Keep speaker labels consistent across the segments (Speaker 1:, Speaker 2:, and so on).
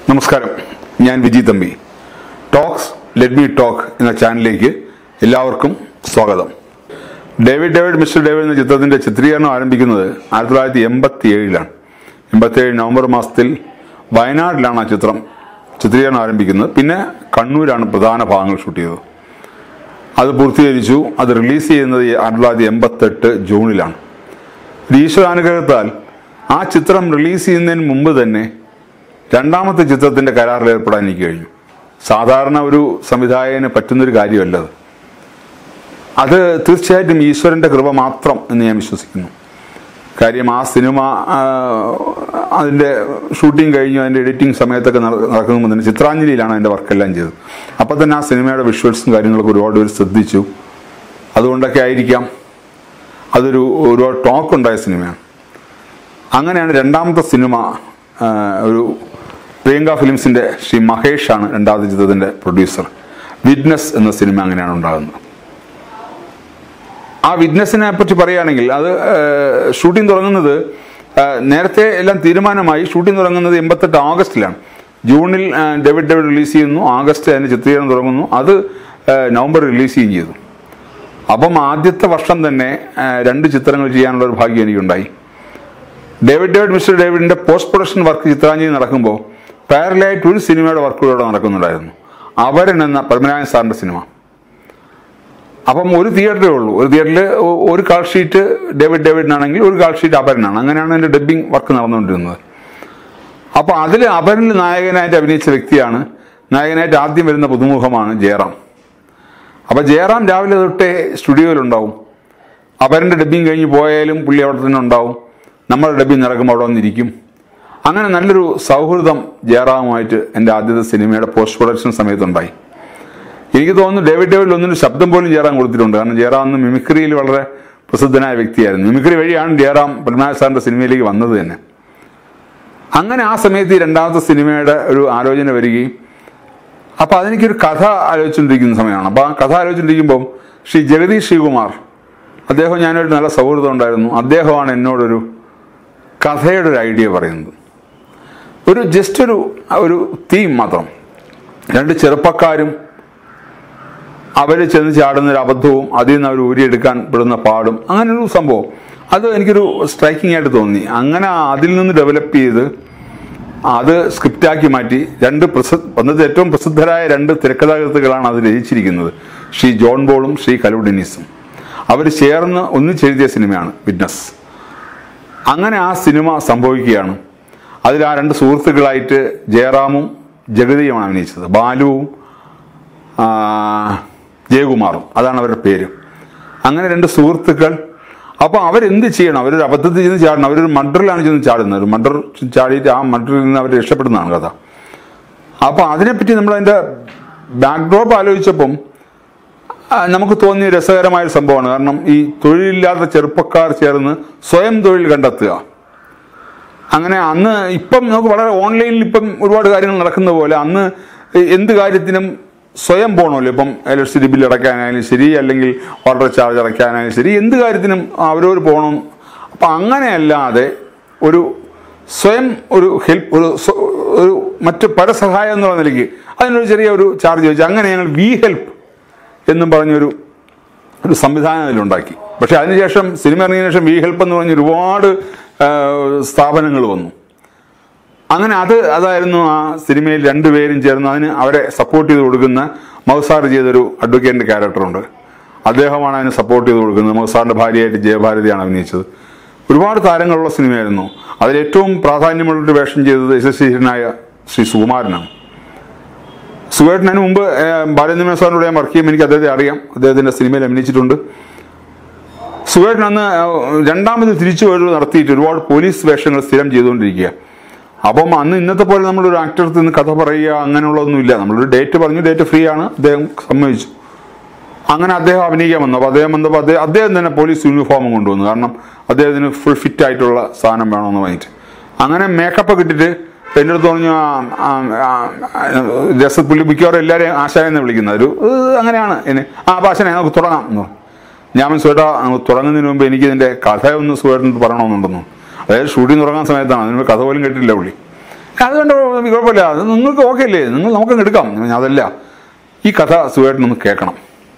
Speaker 1: നമസ്കാരം ഞാൻ Viji Thampi talks let me talk എന്ന ചാനലിലേക്ക് എല്ലാവർക്കും സ്വാഗതം ഡേവിഡ് ഡേവിഡ് മിസ്റ്റർ ഡേവിഡ് എന്ന ചിത്രത്തിന്റെ ചിത്രീകരണം ആരംഭിക്കുന്നത് ആയിരത്തി തൊള്ളായിരത്തി എൺപത്തി ഏഴിലാണ് എൺപത്തി ഏഴ് നവംബർ മാസത്തിൽ വയനാട്ടിലാണ് ആ ചിത്രം ചിത്രീകരണം ആരംഭിക്കുന്നത് പിന്നെ കണ്ണൂരാണ് പ്രധാന ഭാഗങ്ങൾ ഷൂട്ട് ചെയ്തത് അത് പൂർത്തീകരിച്ചു അത് റിലീസ് ചെയ്യുന്നത് ആയിരത്തി തൊള്ളായിരത്തി എൺപത്തെട്ട് ജൂണിലാണ് ഒരു ഈശ്വരാനുഗ്രഹത്താൽ ആ ചിത്രം റിലീസ് ചെയ്യുന്നതിന് മുമ്പ് തന്നെ രണ്ടാമത്തെ ചിത്രത്തിന്റെ കരാറിൽ ഏർപ്പെടാൻ എനിക്ക് കഴിഞ്ഞു സാധാരണ ഒരു സംവിധായകന് പറ്റുന്നൊരു കാര്യമല്ല അത് അത് തീർച്ചയായിട്ടും ഈശ്വരന്റെ കൃപ മാത്രം എന്ന് ഞാൻ വിശ്വസിക്കുന്നു കാര്യം ആ സിനിമ ആ, അതിന്റെ ഷൂട്ടിംഗ് കഴിഞ്ഞു അതിന്റെ എഡിറ്റിംഗ് സമയത്തൊക്കെ നട- നടക്കുമ്പോൾ തന്നെ ചിത്രാഞ്ജലിയിലാണ് അതിന്റെ വർക്കെല്ലാം ചെയ്തത് അപ്പം തന്നെ ആ സിനിമയുടെ വിഷ്വൽസും കാര്യങ്ങളൊക്കെ ഒരുപാട് പേര് ശ്രദ്ധിച്ചു അതുകൊണ്ടൊക്കെ ആയിരിക്കാം അതൊരു ഒരുപാട് ടോക്ക് ഉണ്ടായ സിനിമയാണ് അങ്ങനെയാണ് രണ്ടാമത്തെ സിനിമ ആ, ഒരു പ്രിയങ്ക ഫിലിംസിന്റെ ശ്രീ മഹേഷാണ് രണ്ടാമത്തെ ചിത്രത്തിന്റെ പ്രൊഡ്യൂസർ വിറ്റ്നസ് എന്ന സിനിമ അങ്ങനെയാണ് ഉണ്ടാകുന്നത് ആ വിറ്റ്നസിനെ പറ്റി പറയുകയാണെങ്കിൽ അത് ഷൂട്ടിംഗ് തുടങ്ങുന്നത് ആ, നേരത്തെ എല്ലാം തീരുമാനമായി ഷൂട്ടിംഗ് തുടങ്ങുന്നത് എൺപത്തെട്ട് ആഗസ്റ്റിലാണ് ജൂണിൽ ആ, ഡേവിഡ് ഡേവിഡ് റിലീസ് ചെയ്യുന്നു ആഗസ്റ്റ് അതിന് ചിത്രീകരണം തുടങ്ങുന്നു അത് ആ, നവംബർ റിലീസ് ചെയ്യുകയും ചെയ്തു അപ്പം ആദ്യത്തെ വർഷം തന്നെ ആ, രണ്ട് ചിത്രങ്ങൾ ചെയ്യാനുള്ള ഒരു ഭാഗ്യം എനിക്കുണ്ടായി ഡേവിഡ് ഡേവിഡ് മിസ്റ്റർ ഡേവിഡിന്റെ പോസ്റ്റ് പ്രൊഡക്ഷൻ വർക്ക് ചിത്രാഞ്ജലി നടക്കുമ്പോൾ പാരലായിട്ട് ഒരു സിനിമയുടെ വർക്കുകളോടെ നടക്കുന്നുണ്ടായിരുന്നു അവരൻ എന്ന പത്മനാഭൻ സാറിന്റെ സിനിമ അപ്പം ഒരു തിയേറ്ററേ ഉള്ളൂ ഒരു തിയേറ്ററിൽ ഒരു കാൾ ഷീറ്റ് ഡേവിഡ് ഡേവിഡിനാണെങ്കിൽ ഒരു കാൾ ഷീറ്റ് അപരനാണ് അങ്ങനെയാണ് എൻ്റെ ഡബ്ബിംഗ് വർക്ക് നടന്നുകൊണ്ടിരുന്നത് അപ്പോൾ അതിൽ അപരനിൽ നായകനായിട്ട് അഭിനയിച്ച വ്യക്തിയാണ് നായകനായിട്ട് ആദ്യം വരുന്ന പുതുമുഖമാണ് ജയറാം അപ്പോൾ ജയറാം രാവിലെ തൊട്ടേ സ്റ്റുഡിയോയിലുണ്ടാവും അപരൻ്റെ ഡബ്ബിങ് കഴിഞ്ഞ് പോയാലും പുള്ളി അവിടെ തന്നെ ഉണ്ടാവും നമ്മുടെ ഡബ്ബിങ് നടക്കുമ്പോൾ അവിടെ വന്നിരിക്കും അങ്ങനെ നല്ലൊരു സൗഹൃദം ജയറാമുമായിട്ട് എൻ്റെ ആദ്യത്തെ സിനിമയുടെ പോസ്റ്റ് പ്രൊഡക്ഷൻ സമയത്തുണ്ടായി എനിക്ക് തോന്നുന്നു ഡേവിഡ് ഡേവിഡിൽ ഒന്നിനും ശബ്ദം പോലും ജയറാം കൊടുത്തിട്ടുണ്ട് കാരണം ജയറാം അന്ന് മിമിക്രിയിൽ വളരെ പ്രസിദ്ധനായ വ്യക്തിയായിരുന്നു മിമിക്രി വഴിയാണ് ജയറാം പത്മനാഭ സാറിന്റെ സിനിമയിലേക്ക് വന്നത് തന്നെ അങ്ങനെ ആ സമയത്ത് ഈ രണ്ടാമത്തെ സിനിമയുടെ ഒരു ആലോചന വരികയും അപ്പൊ അതെനിക്കൊരു കഥ ആലോചിച്ചുകൊണ്ടിരിക്കുന്ന സമയമാണ് അപ്പൊ ആ കഥ ആലോചിച്ചുകൊണ്ടിരിക്കുമ്പോൾ ശ്രീ ജഗദീഷ് ശ്രീകുമാർ അദ്ദേഹം ഞാനൊരു നല്ല സൗഹൃദം ഉണ്ടായിരുന്നു അദ്ദേഹമാണ് എന്നോടൊരു കഥയുടെ ഒരു ഐഡിയ പറയുന്നത് ഒരു ജസ്റ്റ് ഒരു ഒരു തീം മാത്രം രണ്ട് ചെറുപ്പക്കാരും അവർ ചെന്ന് ചാടുന്ന ഒരു അബദ്ധവും അതിൽ നിന്ന് അവർ ഊരിയെടുക്കാൻ പെടുന്ന പാടും അങ്ങനെ ഒരു സംഭവം അത് എനിക്കൊരു സ്ട്രൈക്കിംഗ് ആയിട്ട് തോന്നി അങ്ങനെ അതിൽ നിന്ന് ഡെവലപ്പ് ചെയ്ത് അത് സ്ക്രിപ്റ്റാക്കി മാറ്റി രണ്ട് പ്രസിദ്ധ അന്നത്തെ ഏറ്റവും പ്രസിദ്ധരായ രണ്ട് തിരക്കഥാകൃത്തുക്കളാണ് അത് രചിച്ചിരിക്കുന്നത് ശ്രീ ജോൺ ബോളും ശ്രീ കലു ഡെന്നീസും അവർ ചേർന്ന് ഒന്നിച്ചെഴുതിയ സിനിമയാണ് വിറ്റ്നസ് അങ്ങനെ ആ സിനിമ സംഭവിക്കുകയാണ് അതിൽ ആ രണ്ട് സുഹൃത്തുക്കളായിട്ട് ജയറാമും ജഗതിയുമാണ് അഭിനയിച്ചത് ബാലുവും ആ, ജയകുമാറും അതാണ് അവരുടെ പേര് അങ്ങനെ രണ്ട് സുഹൃത്തുക്കൾ അപ്പോൾ അവരെന്ത് ചെയ്യണം അവരൊരു അബദ്ധത്തിൽ ചെന്ന് ചാടണം അവരൊരു മഡറിലാണ് ചെന്ന് ചാടുന്നത് ഒരു മഡർ ചാടിയിട്ട് ആ മഡറിൽ നിന്ന് അവർ രക്ഷപ്പെടുന്നതാണ് കഥ അപ്പോൾ അതിനെപ്പറ്റി നമ്മൾ അതിൻ്റെ ബാക്ക്ഡ്രോപ്പ് ആലോചിച്ചപ്പം ആ, നമുക്ക് തോന്നിയ രസകരമായ ഒരു സംഭവമാണ് കാരണം ഈ തൊഴിലില്ലാത്ത ചെറുപ്പക്കാർ ചേർന്ന് സ്വയം തൊഴിൽ കണ്ടെത്തുക അങ്ങനെ അന്ന് ഇപ്പം നമുക്ക് വളരെ ഓൺലൈനിൽ ഇപ്പം ഒരുപാട് കാര്യങ്ങൾ നടക്കുന്ന പോലെ അന്ന് എന്ത് കാര്യത്തിനും സ്വയം പോകണമല്ലോ ഇപ്പം ഇലക്ട്രിസിറ്റി ബില്ല് അടയ്ക്കാനായാലും ശരി അല്ലെങ്കിൽ വാട്ടർ ചാർജ് അടയ്ക്കാനായാലും ശരി എന്ത് കാര്യത്തിനും അവരവർ പോകണം അപ്പം അങ്ങനെയല്ലാതെ ഒരു സ്വയം ഒരു ഹെൽപ്പ് ഒരു സ്വ- ഒരു മറ്റ് പരസഹായം എന്നുള്ള നിലയ്ക്ക് അതിനൊരു ചെറിയ ഒരു ചാർജ് വെച്ച് അങ്ങനെ ഞങ്ങൾ വി ഹെൽപ്പ് എന്നും പറഞ്ഞൊരു ഒരു സംവിധാനം അതിലുണ്ടാക്കി പക്ഷെ അതിനുശേഷം സിനിമ ഇറങ്ങിയതിനു ശേഷം വി ഹെൽപ്പ് എന്ന് പറഞ്ഞ ഒരുപാട് ആ, സ്ഥാപനങ്ങൾ വന്നു അങ്ങനെ അത് അതായിരുന്നു ആ സിനിമയിൽ രണ്ടുപേരും ചേർന്ന് അതിന് അവരെ സപ്പോർട്ട് ചെയ്ത് കൊടുക്കുന്ന മൗസാർ ചെയ്തൊരു അഡ്വക്കേറ്റിന്റെ ക്യാരക്ടറുണ്ട് അദ്ദേഹമാണ് അതിന് സപ്പോർട്ട് ചെയ്ത് കൊടുക്കുന്നത് മൗസാറിന്റെ ഭാര്യയായിട്ട് ജയഭാരതിയാണ് അഭിനയിച്ചത് ഒരുപാട് താരങ്ങളുള്ള സിനിമയായിരുന്നു അതിൽ ഏറ്റവും പ്രാധാന്യമുള്ളൊരു വേഷം ചെയ്തത് യശസ്വീരനായ ശ്രീ സുകുമാരനാണ് സുഖേട്ടന് മുമ്പ് ബാലചന്ദ്ര സാറിനോട് ഞാൻ വർക്ക് ചെയ്യുമ്പോൾ എനിക്ക് അദ്ദേഹത്തെ അറിയാം അദ്ദേഹത്തിന്റെ സിനിമയിൽ അഭിനയിച്ചിട്ടുണ്ട് സുഖേട്ടൻ അന്ന് ഏഹ്, രണ്ടാമത് തിരിച്ചു വരവ് നടത്തിയിട്ട് ഒരുപാട് പോലീസ് വേഷങ്ങൾ സ്ഥിരം ചെയ്തുകൊണ്ടിരിക്കുക അപ്പം അന്ന് ഇന്നത്തെ പോലെ നമ്മളൊരു ആക്ടർക്ക് നിന്ന് കഥ പറയുക അങ്ങനെയുള്ളതൊന്നുമില്ല നമ്മളൊരു ഡേറ്റ് പറഞ്ഞു ഡേറ്റ് ഫ്രീ ആണ് അദ്ദേഹം സമ്മതിച്ചു അങ്ങനെ അദ്ദേഹം അഭിനയിക്കാൻ വന്നു അപ്പോൾ അദ്ദേഹം വന്നപ്പോൾ അദ്ദേഹം അദ്ദേഹം തന്നെ പോലീസ് യൂണിഫോമും കൊണ്ടുവന്നു കാരണം അദ്ദേഹത്തിന് ഫുൾ ഫിറ്റ് ആയിട്ടുള്ള സാധനം വേണമെന്ന് പറഞ്ഞിട്ട് അങ്ങനെ മേക്കപ്പ് ഒക്കെ ഇട്ടിട്ട് എൻ്റെ അടുത്ത് പറഞ്ഞു ആ, ആ, ആ, രസ പുള്ളി മിക്കവാറും എല്ലാവരെയും ആശായെന്ന് വിളിക്കുന്നത് ഒരു "ഏഹ്, അങ്ങനെയാണ് എന്നെ ആ ഭാഷനെ നമുക്ക് തുടങ്ങാം എന്ന് പറഞ്ഞു. ഞാൻ സുവേട്ട തുടങ്ങുന്നതിന് മുമ്പ് എനിക്ക് ഇതിന്റെ കഥ ഒന്ന് സുവേട്ടൻ പറയണമെന്നുണ്ടെന്നു അതായത് ഷൂട്ടിംഗ് തുടങ്ങാൻ സമയത്താണ് അതിന് മുമ്പ് കഥ പോലും കേട്ടില്ല പുള്ളി അതുകൊണ്ട് കുഴപ്പമില്ല അത് നിങ്ങൾക്ക് ഓക്കെ അല്ലേ നിങ്ങൾ നമുക്കങ്ങ് എടുക്കാം ഞാൻ പറഞ്ഞു, അതല്ല ഈ കഥ സുഖമായിട്ടൊന്ന് കേൾക്കണം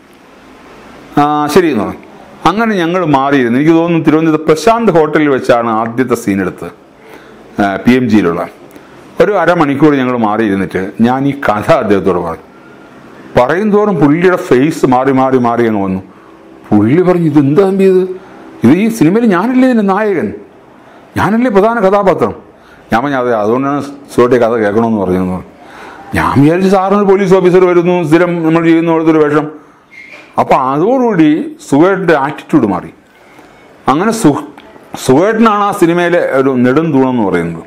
Speaker 1: ആ ശരി എന്ന് പറഞ്ഞു അങ്ങനെ ഞങ്ങൾ മാറിയിരുന്നു എനിക്ക് തോന്നുന്നു തിരുവനന്തപുരത്ത് പ്രശാന്ത് ഹോട്ടലിൽ വെച്ചാണ് ആദ്യത്തെ സീൻ എടുത്ത് പി എം ജിയിലുള്ള ഒരു അരമണിക്കൂർ ഞങ്ങൾ മാറിയിരുന്നിട്ട് ഞാൻ ഈ കഥ അദ്ദേഹത്തോട് പറഞ്ഞു പറയും തോറും പുള്ളിയുടെ ഫേസ് മാറി മാറി മാറി അങ്ങ് വന്നു പുള്ളി പറഞ്ഞു ഇത് എന്താ തമ്പി ഇത് ഇത് ഈ സിനിമയിൽ ഞാനല്ലേ ഇതിന്റെ നായകൻ ഞാനല്ലേ പ്രധാന കഥാപാത്രം ഞാൻ പറഞ്ഞു അതെ അതുകൊണ്ടാണ് സുഖത്തെ കഥ കേൾക്കണമെന്ന് പറഞ്ഞു എന്ന് പറഞ്ഞു ഞാൻ വിചാരിച്ചു സാറിന് പോലീസ് ഓഫീസർ വരുന്നു സ്ഥിരം നമ്മൾ ചെയ്യുന്ന പോലത്തെ വേഷം അപ്പൊ അതോടുകൂടി സുഖേട്ടൻ്റെ ആറ്റിറ്റ്യൂഡ് മാറി അങ്ങനെ സു സുഖേട്ടനാണ് ആ സിനിമയിലെ ഒരു നെടും തൂണെന്ന് പറയുന്നത്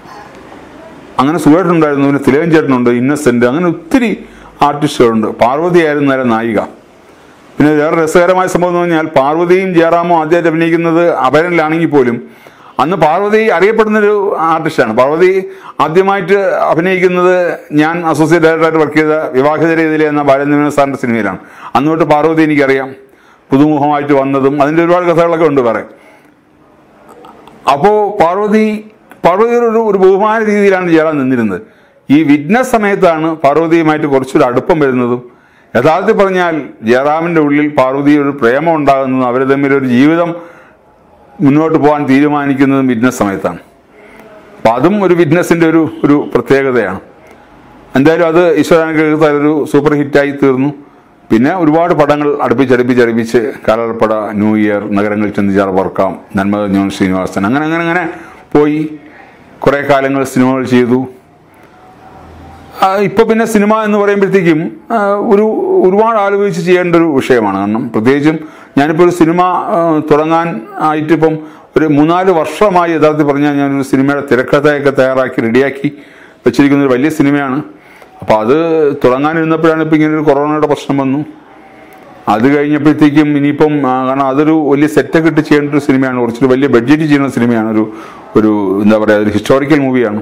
Speaker 1: അങ്ങനെ സുഖേട്ടനുണ്ടായിരുന്നു പിന്നെ തിലകൻ ചേട്ടനുണ്ട് ഇന്നസെന്റ് അങ്ങനെ ഒത്തിരി ആർട്ടിസ്റ്റുകളുണ്ട് പാർവതിയായിരുന്നു നേരെ നായിക പിന്നെ വേറെ രസകരമായ സംഭവം എന്ന് പറഞ്ഞാൽ പാർവതിയും ജയറാമും ആദ്യമായിട്ട് അഭിനയിക്കുന്നത് അപരനിലാണെങ്കിൽ പോലും അന്ന് പാർവതി അറിയപ്പെടുന്നൊരു ആർട്ടിസ്റ്റാണ് പാർവതി ആദ്യമായിട്ട് അഭിനയിക്കുന്നത് ഞാൻ അസോസിയേറ്റ് ഡയറക്ടറായിട്ട് വർക്ക് ചെയ്ത വിവാഹിതരേതിലെ എന്ന ബാലചന്ദ്രൻ സാറിന്റെ സിനിമയിലാണ് അന്ന് തൊട്ട് പാർവതി എനിക്കറിയാം പുതുമുഖമായിട്ട് വന്നതും അതിൻ്റെ ഒരുപാട് കഥകളൊക്കെ ഉണ്ട് വേറെ അപ്പോ പാർവതി പാർവതിയുടെ ഒരു ഒരു ബഹുമാന രീതിയിലാണ് ജയറാം നിന്നിരുന്നത് ഈ വിറ്റ്നസ് സമയത്താണ് പാർവതിയുമായിട്ട് കുറച്ചൊരു അടുപ്പം വരുന്നതും യഥാർത്ഥത്തിൽ പറഞ്ഞാൽ ജയറാമിന്റെ ഉള്ളിൽ പാർവതി ഒരു പ്രേമം ഉണ്ടാകുന്നതും അവർ തമ്മിൽ ഒരു ജീവിതം മുന്നോട്ട് പോകാൻ തീരുമാനിക്കുന്നതും വിറ്റ്നസ് സമയത്താണ് അപ്പൊ അതും ഒരു വിറ്റ്നസിന്റെ ഒരു ഒരു പ്രത്യേകതയാണ് എന്തായാലും അത് ഈശ്വരാനുഗ്രഹത്താൽ ഒരു സൂപ്പർ ഹിറ്റായി തീർന്നു പിന്നെ ഒരുപാട് പടങ്ങൾ അടുപ്പിച്ചടുപ്പിച്ചടുപ്പിച്ച് കാലപ്പട ന്യൂ ഇയർ നഗരങ്ങളിൽ ചെന്നിച്ചാർ വർക്കാം നന്മ ജോൺ ശ്രീനിവാസൻ അങ്ങനെ അങ്ങനെ അങ്ങനെ പോയി കുറേ കാലങ്ങൾ സിനിമകൾ ചെയ്തു ആ, ഇപ്പൊ പിന്നെ സിനിമ എന്ന് പറയുമ്പോഴത്തേക്കും ആ, ഒരു ഒരുപാട് ആലോചിച്ച് ചെയ്യേണ്ട ഒരു വിഷയമാണ് കാരണം പ്രത്യേകിച്ചും ഞാനിപ്പോൾ ഒരു സിനിമ ആ, തുടങ്ങാൻ ആയിട്ടിപ്പം ഒരു മൂന്നാല് വർഷമായി യഥാർത്ഥത്തിൽ പറഞ്ഞാൽ ഞാനൊരു സിനിമയുടെ തിരക്കഥയൊക്കെ തയ്യാറാക്കി റെഡിയാക്കി വെച്ചിരിക്കുന്ന ഒരു വലിയ സിനിമയാണ് അപ്പോൾ അത് തുടങ്ങാനിരുന്നപ്പോഴാണ് ഇപ്പം ഇങ്ങനെ ഒരു കൊറോണയുടെ പ്രശ്നം വന്നു അത് കഴിഞ്ഞപ്പോഴത്തേക്കും ഇനിയിപ്പം ആ, കാരണം അതൊരു വലിയ സെറ്റൊക്കെ ഇട്ട് ചെയ്യേണ്ട ഒരു സിനിമയാണ് കുറച്ചൊരു വലിയ ബഡ്ജറ്റ് ചെയ്യുന്ന സിനിമയാണ് ഒരു ഒരു എന്താ പറയുക ഒരു ഹിസ്റ്റോറിക്കൽ മൂവിയാണ്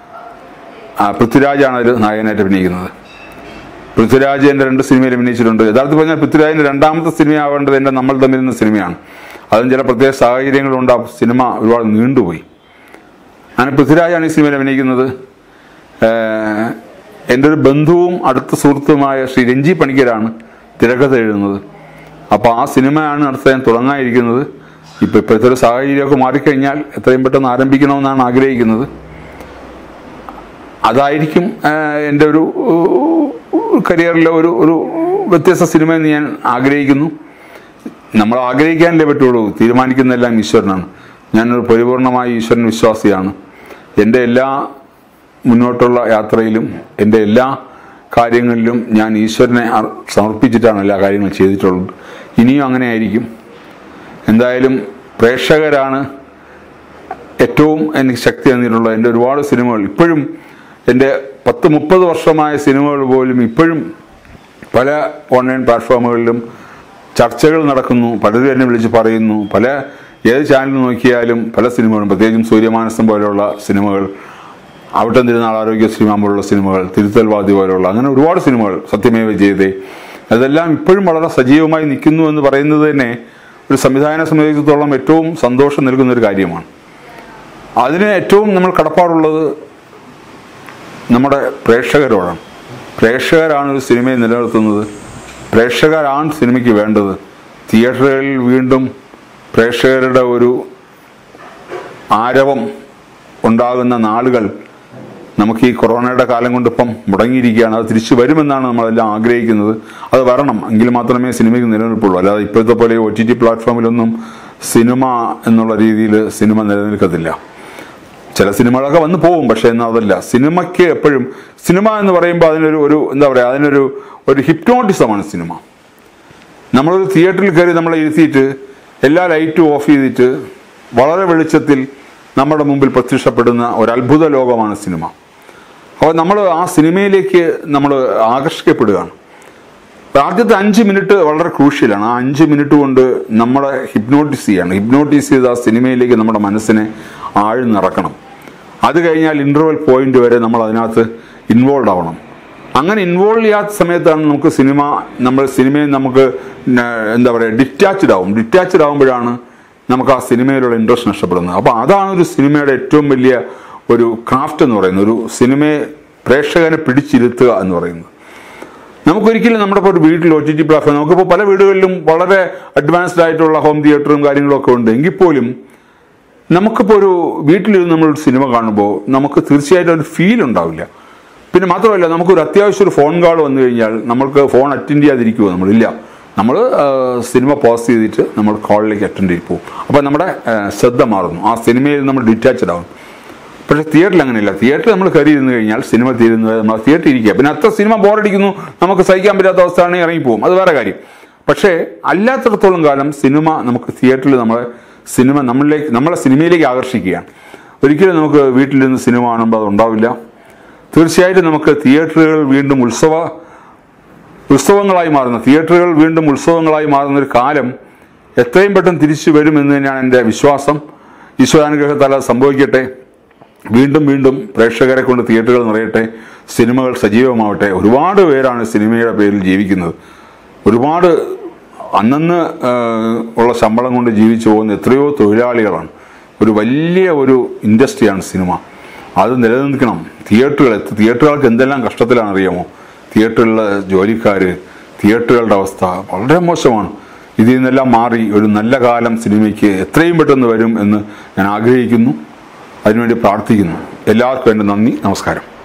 Speaker 1: ആ, പൃഥ്വിരാജാണ് അതിൽ നായകനായിട്ട് അഭിനയിക്കുന്നത് പൃഥ്വിരാജ് എൻ്റെ രണ്ട് സിനിമയിൽ അഭിനയിച്ചിട്ടുണ്ട് യഥാർത്ഥത്തിൽ പറഞ്ഞാൽ പൃഥ്വിരാജിന്റെ രണ്ടാമത്തെ സിനിമയാവേണ്ടത് എൻ്റെ നമ്മൾ തമ്മിൽ എന്ന സിനിമയാണ് അതും ചില പ്രത്യേക സാഹചര്യങ്ങളുണ്ട് ആ സിനിമ ഒരുപാട് നീണ്ടുപോയി അങ്ങനെ പൃഥ്വിരാജാണ് ഈ സിനിമയിൽ അഭിനയിക്കുന്നത് ഏഹ്, എൻ്റെ ഒരു ബന്ധുവും അടുത്ത സുഹൃത്തുമായ ശ്രീ രഞ്ജി പണിക്കരാണ് തിരക്കഥ എഴുതുന്നത് അപ്പോൾ ആ സിനിമയാണ് അടുത്ത ഞാൻ തുടങ്ങാനിരിക്കുന്നത് ഇപ്പം ഇപ്പോഴത്തെ ഒരു സാഹചര്യമൊക്കെ മാറിക്കഴിഞ്ഞാൽ എത്രയും പെട്ടെന്ന് ആരംഭിക്കണമെന്നാണ് ആഗ്രഹിക്കുന്നത് അതായിരിക്കും ആഹ്, എൻ്റെ ഒരു കരിയറിലെ ഒരു ഒരു വ്യത്യസ്ത സിനിമ എന്ന് ഞാൻ ആഗ്രഹിക്കുന്നു നമ്മൾ ആഗ്രഹിക്കാനല്ലേ പറ്റുള്ളൂ തീരുമാനിക്കുന്നതെല്ലാം ഈശ്വരനാണ് ഞാനൊരു പരിപൂർണമായ ഈശ്വരൻ വിശ്വാസിയാണ് എൻ്റെ എല്ലാ മുന്നോട്ടുള്ള യാത്രയിലും എൻ്റെ എല്ലാ കാര്യങ്ങളിലും ഞാൻ ഈശ്വരനെ അർ- സമർപ്പിച്ചിട്ടാണ് എല്ലാ കാര്യങ്ങളും ചെയ്തിട്ടുള്ളത് ഇനിയും അങ്ങനെ ആയിരിക്കും എന്തായാലും പ്രേക്ഷകരാണ് ഏറ്റവും എനിക്ക് ശക്തി തന്നിട്ടുള്ള എൻ്റെ ഒരുപാട് സിനിമകൾ ഇപ്പോഴും എൻ്റെ പത്ത് മുപ്പത് വർഷമായ സിനിമകൾ പോലും ഇപ്പോഴും പല ഓൺലൈൻ പ്ലാറ്റ്ഫോമുകളിലും ചർച്ചകൾ നടക്കുന്നു പലരും എന്നെ വിളിച്ച് പറയുന്നു പല ഏത് ചാനൽ നോക്കിയാലും പല സിനിമകളും പ്രത്യേകിച്ചും സൂര്യമാനസം പോലെയുള്ള സിനിമകൾ അവിട്ടം തിരുനാൾ ആരോഗ്യ സിനിമ പോലുള്ള സിനിമകൾ തിരുത്തൽവാദി പോലെയുള്ള അങ്ങനെ ഒരുപാട് സിനിമകൾ സത്യമേവ ചെയ്തേ അതെല്ലാം ഇപ്പോഴും വളരെ സജീവമായി നിൽക്കുന്നു എന്ന് പറയുന്നത് തന്നെ ഒരു സംവിധായകനെ സംബന്ധിച്ചിടത്തോളം ഏറ്റവും സന്തോഷം നൽകുന്ന ഒരു കാര്യമാണ് അതിന് ഏറ്റവും നമ്മൾ കടപ്പാടുള്ളത് നമ്മുടെ പ്രേക്ഷകരോടാണ് പ്രേക്ഷകരാണ് ഒരു സിനിമയെ നിലനിർത്തുന്നത് പ്രേക്ഷകരാണ് സിനിമയ്ക്ക് വേണ്ടത് തിയേറ്ററുകളിൽ വീണ്ടും പ്രേക്ഷകരുടെ ഒരു ആരവം ഉണ്ടാകുന്ന നാളുകൾ നമുക്ക് ഈ കൊറോണയുടെ കാലം കൊണ്ട് ഇപ്പം മുടങ്ങിയിരിക്കുകയാണ് അത് തിരിച്ചു വരുമെന്നാണ് നമ്മളെല്ലാം ആഗ്രഹിക്കുന്നത് അത് വരണം എങ്കിൽ മാത്രമേ സിനിമയ്ക്ക് നിലനിൽപ്പുള്ളൂ അല്ലാതെ ഇപ്പോഴത്തെ പോലെ ഒ ടി ടി പ്ലാറ്റ്ഫോമിലൊന്നും സിനിമ എന്നുള്ള രീതിയിൽ സിനിമ നിലനിൽക്കത്തില്ല ചില സിനിമകളൊക്കെ വന്ന് പോകും പക്ഷെ എന്നാൽ അതല്ല സിനിമയ്ക്ക് എപ്പോഴും സിനിമ എന്ന് പറയുമ്പോൾ അതിനൊരു ഒരു എന്താ പറയുക അതിനൊരു ഒരു ഹിപ്നോട്ടിസമാണ് സിനിമ നമ്മളൊരു തിയേറ്ററിൽ കയറി നമ്മളെ ഇരുത്തിയിട്ട് എല്ലാ ലൈറ്റും ഓഫ് ചെയ്തിട്ട് വളരെ വെളിച്ചത്തിൽ നമ്മുടെ മുമ്പിൽ പ്രത്യക്ഷപ്പെടുന്ന ഒരു അത്ഭുത ലോകമാണ് സിനിമ അപ്പോൾ നമ്മൾ ആ സിനിമയിലേക്ക് നമ്മൾ ആകർഷിക്കപ്പെടുകയാണ് അപ്പോൾ ആദ്യത്തെ അഞ്ച് മിനിറ്റ് വളരെ ക്രൂഷ്യലാണ് ആ അഞ്ച് മിനിറ്റ് കൊണ്ട് നമ്മളെ ഹിപ്നോട്ടിസ് ചെയ്യണം ഹിപ്നോട്ടിസ് ചെയ്ത് ആ സിനിമയിലേക്ക് നമ്മുടെ മനസ്സിനെ ആഴ്ന്നിറക്കണം അത് കഴിഞ്ഞാൽ ഇന്റർവെൽ പോയിന്റ് വരെ നമ്മൾ അതിനകത്ത് ഇൻവോൾവ് ആവണം അങ്ങനെ ഇൻവോൾവ് ചെയ്യാത്ത സമയത്താണ് നമുക്ക് സിനിമ നമ്മൾ സിനിമയിൽ നമുക്ക് ന- എന്താ പറയുക ഡിറ്റാച്ച്ഡ് ആവും ഡിറ്റാച്ച്ഡ് ആവുമ്പോഴാണ് നമുക്ക് ആ സിനിമയിലുള്ള ഇൻട്രസ്റ്റ് നഷ്ടപ്പെടുന്നത് അപ്പോൾ അതാണ് ഒരു സിനിമയുടെ ഏറ്റവും വലിയ ഒരു ക്രാഫ്റ്റ് എന്ന് പറയുന്നത് ഒരു സിനിമയെ പ്രേക്ഷകനെ പിടിച്ചിരുത്തുക എന്ന് പറയുന്നത് നമുക്കൊരിക്കലും നമ്മുടെ ഇപ്പോൾ ഒരു വീട്ടിൽ ഒ ടി ടി പ്ലാറ്റ്ഫോം നമുക്കിപ്പോൾ പല വീടുകളിലും വളരെ അഡ്വാൻസ്ഡ് ആയിട്ടുള്ള ഹോം തിയേറ്ററും കാര്യങ്ങളൊക്കെ ഉണ്ട് എങ്കിൽ പോലും നമുക്കിപ്പോൾ ഒരു വീട്ടിലിരുന്ന് നമ്മൾ ഒരു സിനിമ കാണുമ്പോൾ നമുക്ക് തീർച്ചയായിട്ടും ഒരു ഫീൽ ഉണ്ടാവില്ല പിന്നെ മാത്രമല്ല നമുക്കൊരു അത്യാവശ്യം ഒരു ഫോൺ കാൾ വന്നു കഴിഞ്ഞാൽ നമ്മൾക്ക് ഫോൺ അറ്റൻഡ് ചെയ്യാതിരിക്കുമോ നമ്മളില്ല നമ്മൾ സിനിമ പോസ് ചെയ്തിട്ട് നമ്മൾ കോളിലേക്ക് അറ്റൻഡ് ചെയ്ത് പോകും അപ്പോൾ നമ്മുടെ ആ, ശ്രദ്ധ മാറുന്നു ആ സിനിമയിൽ നമ്മൾ ഡിറ്റാച്ചഡ് ആവും പക്ഷേ തിയേറ്ററിൽ അങ്ങനെയില്ല തിയേറ്ററിൽ നമ്മൾ കയറി ഇരുന്ന് കഴിഞ്ഞാൽ സിനിമ തീരുന്നത് നമ്മൾ തിയേറ്ററിൽ ഇരിക്കുക പിന്നെ അത്ര സിനിമ ബോറടിക്കുന്നു നമുക്ക് സഹിക്കാൻ പറ്റാത്ത അവസ്ഥയാണെങ്കിൽ ഇറങ്ങിപ്പോകും അത് വേറെ കാര്യം പക്ഷേ അല്ലാത്തിടത്തോളം കാലം സിനിമ നമുക്ക് തിയേറ്ററിൽ നമ്മളെ സിനിമ നമ്മളിലേക്ക് നമ്മളെ സിനിമയിലേക്ക് ആകർഷിക്കുകയാണ് ഒരിക്കലും നമുക്ക് വീട്ടിലിരുന്ന് സിനിമ കാണുമ്പോൾ അത് ഉണ്ടാവില്ല തീർച്ചയായിട്ടും നമുക്ക് തിയേറ്ററുകൾ വീണ്ടും ഉത്സവ ഉത്സവങ്ങളായി മാറുന്ന തിയേറ്ററുകൾ വീണ്ടും ഉത്സവങ്ങളായി മാറുന്ന ഒരു കാലം എത്രയും പെട്ടെന്ന് തിരിച്ചു വരുമെന്ന് തന്നെയാണ് എൻ്റെ വിശ്വാസം ഈശ്വരാനുഗ്രഹത്താൽ അത് സംഭവിക്കട്ടെ വീണ്ടും വീണ്ടും പ്രേക്ഷകരെ കൊണ്ട് തിയേറ്ററുകൾ നിറയട്ടെ സിനിമകൾ സജീവമാവട്ടെ ഒരുപാട് പേരാണ് സിനിമയുടെ പേരിൽ ജീവിക്കുന്നത് ഒരുപാട് അന്നന്ന് ആ, ഉള്ള ശമ്പളം കൊണ്ട് ജീവിച്ചു പോകുന്ന എത്രയോ തൊഴിലാളികളാണ് ഒരു വലിയ ഒരു ഇൻഡസ്ട്രിയാണ് സിനിമ അത് നിലനിൽക്കണം തിയേറ്ററുകൾ തിയേറ്ററുകൾക്ക് എന്തെല്ലാം കഷ്ടത്തിലാണ് അറിയാമോ തിയേറ്ററിലെ ജോലിക്കാർ തിയേറ്ററുകളുടെ അവസ്ഥ വളരെ മോശമാണ് ഇതിൽ നിന്നെല്ലാം മാറി ഒരു നല്ല കാലം സിനിമയ്ക്ക് എത്രയും പെട്ടെന്ന് വരും എന്ന് ഞാൻ ആഗ്രഹിക്കുന്നു അതിനുവേണ്ടി പ്രാർത്ഥിക്കുന്നു എല്ലാവർക്കും എൻ്റെ നന്ദി നമസ്കാരം